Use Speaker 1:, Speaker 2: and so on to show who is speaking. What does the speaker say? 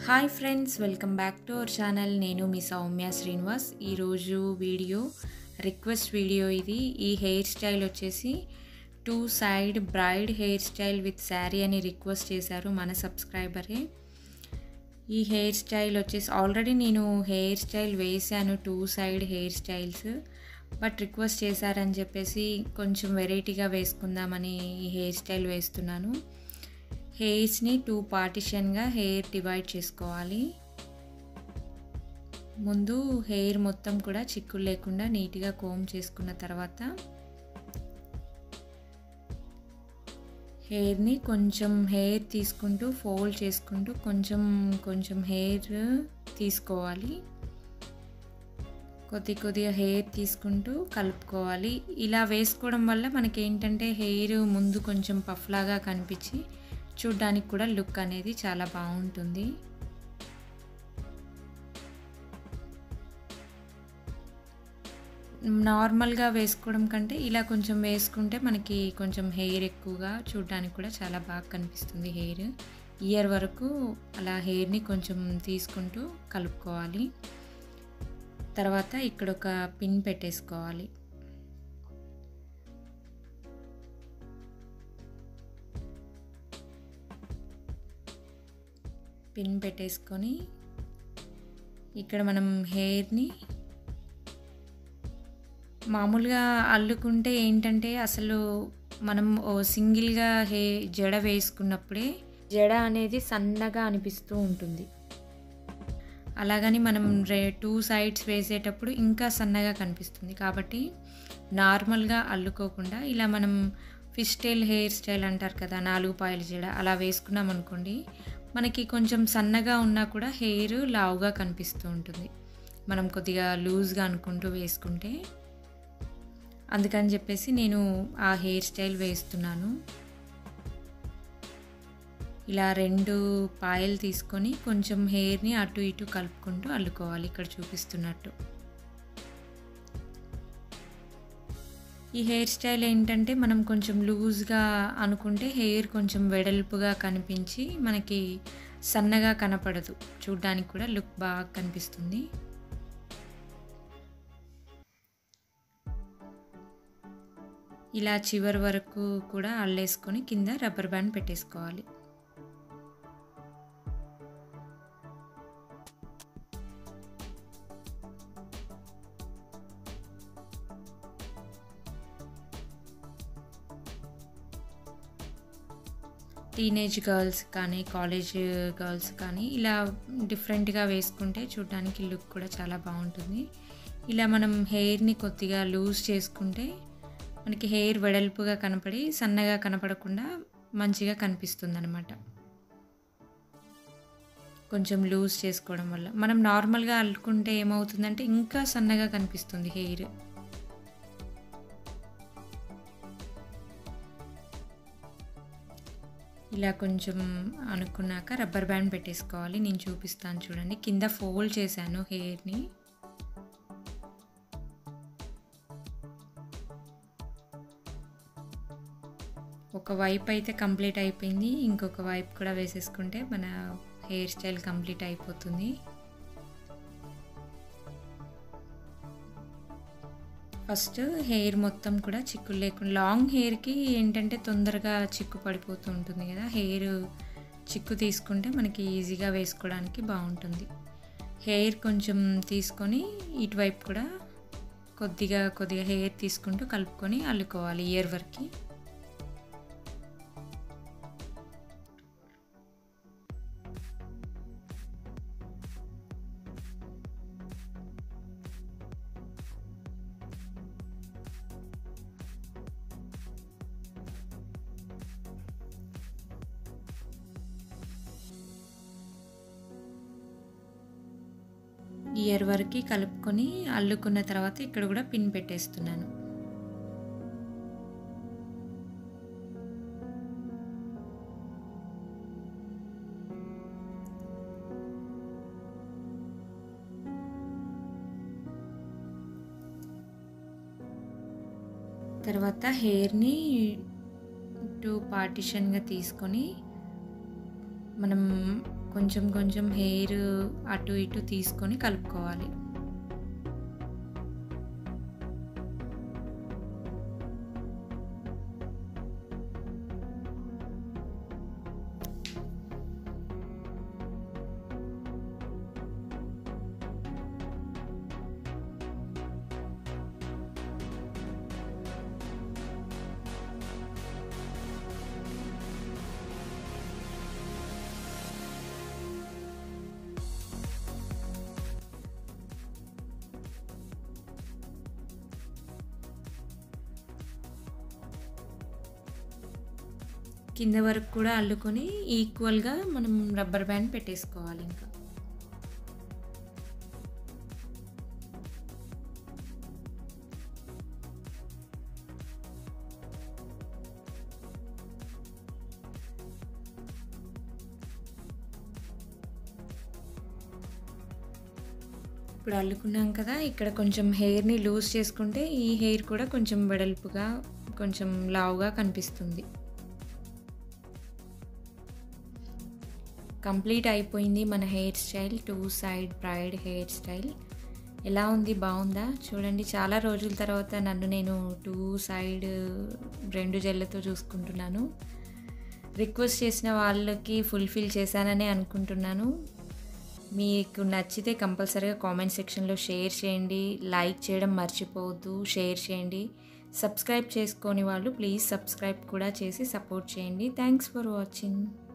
Speaker 1: hi friends welcome back to our channel నేను మీ సౌమ్య శ్రీనివాస్ ఈరోజు వీడియో రిక్వెస్ట్ వీడియో ఇది ఈ హెయిర్ స్టైల్ వచ్చేసి two side braid hair style with sari అని రిక్వెస్ట్ చేశారు మన సబ్స్క్రైబరే ఈ హెయిర్ స్టైల్ వచ్చేసి ఆల్రెడీ నేను హెయిర్ స్టైల్ వేసాను two side hair styles but request చేశారని చెప్పేసి కొంచెం వెరైటీగా వేసుకుందామని ఈ హెయిర్ స్టైల్ వేస్తున్నాను హెయిర్స్ని టూ పార్టిషన్గా హెయిర్ డివైడ్ చేసుకోవాలి ముందు హెయిర్ మొత్తం కూడా చిక్కులు లేకుండా నీట్గా కోమ్ చేసుకున్న తర్వాత హెయిర్ని కొంచెం హెయిర్ తీసుకుంటూ ఫోల్డ్ చేసుకుంటూ కొంచెం కొంచెం హెయిర్ తీసుకోవాలి కొద్ది కొద్దిగా హెయిర్ తీసుకుంటూ కలుపుకోవాలి ఇలా వేసుకోవడం వల్ల మనకి ఏంటంటే హెయిర్ ముందు కొంచెం పఫ్ లాగా కనిపించి చూడ్డానికి కూడా లుక్ అనేది చాలా బాగుంటుంది నార్మల్గా వేసుకోవడం కంటే ఇలా కొంచెం వేసుకుంటే మనకి కొంచెం హెయిర్ ఎక్కువగా చూడడానికి కూడా చాలా బాగా కనిపిస్తుంది హెయిర్ ఇయర్ వరకు అలా హెయిర్ని కొంచెం తీసుకుంటూ కలుపుకోవాలి తర్వాత ఇక్కడ ఒక పిన్ పెట్టేసుకోవాలి పిన్ పెట్టేసుకొని ఇక్కడ మనం హెయిర్ని మామూలుగా అల్లుకుంటే ఏంటంటే అసలు మనం ఓ సింగిల్గా హే జడ వేసుకున్నప్పుడే జడ అనేది సన్నగా అనిపిస్తూ ఉంటుంది అలాగని మనం రే టూ సైడ్స్ వేసేటప్పుడు ఇంకా సన్నగా కనిపిస్తుంది కాబట్టి నార్మల్గా అల్లుకోకుండా ఇలా మనం ఫిష్ టైల్ హెయిర్ స్టైల్ అంటారు కదా నాలుగు పాయల జడ అలా వేసుకున్నాం అనుకోండి మనకి కొంచెం సన్నగా ఉన్నా కూడా హెయిర్ లావుగా కనిపిస్తూ ఉంటుంది మనం కొద్దిగా లూజ్గా అనుకుంటూ వేసుకుంటే అందుకని చెప్పేసి నేను ఆ హెయిర్ స్టైల్ వేస్తున్నాను ఇలా రెండు పాయలు తీసుకొని కొంచెం హెయిర్ని అటు ఇటు కలుపుకుంటూ అల్లుకోవాలి ఇక్కడ చూపిస్తున్నట్టు ఈ హెయిర్ స్టైల్ ఏంటంటే మనం కొంచెం లూజ్గా అనుకుంటే హెయిర్ కొంచెం వెడల్పుగా కనిపించి మనకి సన్నగా కనపడదు చూడ్డానికి కూడా లుక్ బాగా కనిపిస్తుంది ఇలా చివరి వరకు కూడా అల్లేసుకొని కింద రబ్బర్ బ్యాండ్ పెట్టేసుకోవాలి టీనేజ్ గర్ల్స్ కానీ కాలేజ్ గర్ల్స్ కానీ ఇలా డిఫరెంట్గా వేసుకుంటే చూడడానికి లుక్ కూడా చాలా బాగుంటుంది ఇలా మనం హెయిర్ని కొద్దిగా లూజ్ చేసుకుంటే మనకి హెయిర్ వెడల్పుగా కనపడి సన్నగా కనపడకుండా మంచిగా కనిపిస్తుంది అనమాట కొంచెం లూజ్ చేసుకోవడం వల్ల మనం నార్మల్గా అల్లుకుంటే ఏమవుతుందంటే ఇంకా సన్నగా కనిపిస్తుంది హెయిర్ ఇలా కొంచెం అనుకున్నాక రబ్బర్ బ్యాండ్ పెట్టేసుకోవాలి నేను చూపిస్తాను చూడండి కింద ఫోల్డ్ చేశాను హెయిర్ని ఒక వైపు అయితే కంప్లీట్ అయిపోయింది ఇంకొక వైపు కూడా వేసేసుకుంటే మన హెయిర్ స్టైల్ కంప్లీట్ అయిపోతుంది ఫస్ట్ హెయిర్ మొత్తం కూడా చిక్కులు లేకుండా లాంగ్ హెయిర్కి ఏంటంటే తొందరగా చిక్కు పడిపోతూ ఉంటుంది కదా హెయిర్ చిక్కు తీసుకుంటే మనకి ఈజీగా వేసుకోవడానికి బాగుంటుంది హెయిర్ కొంచెం తీసుకొని ఇటువైపు కూడా కొద్దిగా కొద్దిగా హెయిర్ తీసుకుంటూ కలుపుకొని అల్లుకోవాలి ఇయర్ వరకు ఇయర్ వరకు కలుపుకొని అల్లుకున్న తర్వాత ఇక్కడ కూడా పిన్ పెట్టేస్తున్నాను తర్వాత హెయిర్ని టూ పార్టిషన్గా తీసుకొని మనం కొంచెం కొంచెం హెయిర్ అటు ఇటు తీసుకొని కలుపుకోవాలి కింద వరకు కూడా అల్లుకొని ఈక్వల్గా మనం రబ్బర్ బ్యాండ్ పెట్టేసుకోవాలి ఇంకా ఇప్పుడు అల్లుకున్నాం కదా ఇక్కడ కొంచెం హెయిర్ని లూజ్ చేసుకుంటే ఈ హెయిర్ కూడా కొంచెం వెడల్పుగా కొంచెం లావుగా కనిపిస్తుంది కంప్లీట్ అయిపోయింది మన hair style two side braid hair style ఎలా ఉంది బాగుందా చూడండి చాలా రోజుల తర్వాత నన్ను నేను టూ సైడ్ రెండు జెల్లతో చూసుకుంటున్నాను రిక్వెస్ట్ చేసిన వాళ్ళకి ఫుల్ఫిల్ చేశానని అనుకుంటున్నాను మీకు నచ్చితే కంపల్సరీగా కామెంట్ సెక్షన్లో షేర్ చేయండి లైక్ చేయడం మర్చిపోవద్దు షేర్ చేయండి సబ్స్క్రైబ్ చేసుకొని వాళ్ళు ప్లీజ్ సబ్స్క్రైబ్ కూడా చేసి సపోర్ట్ చేయండి థ్యాంక్స్ ఫర్ వాచింగ్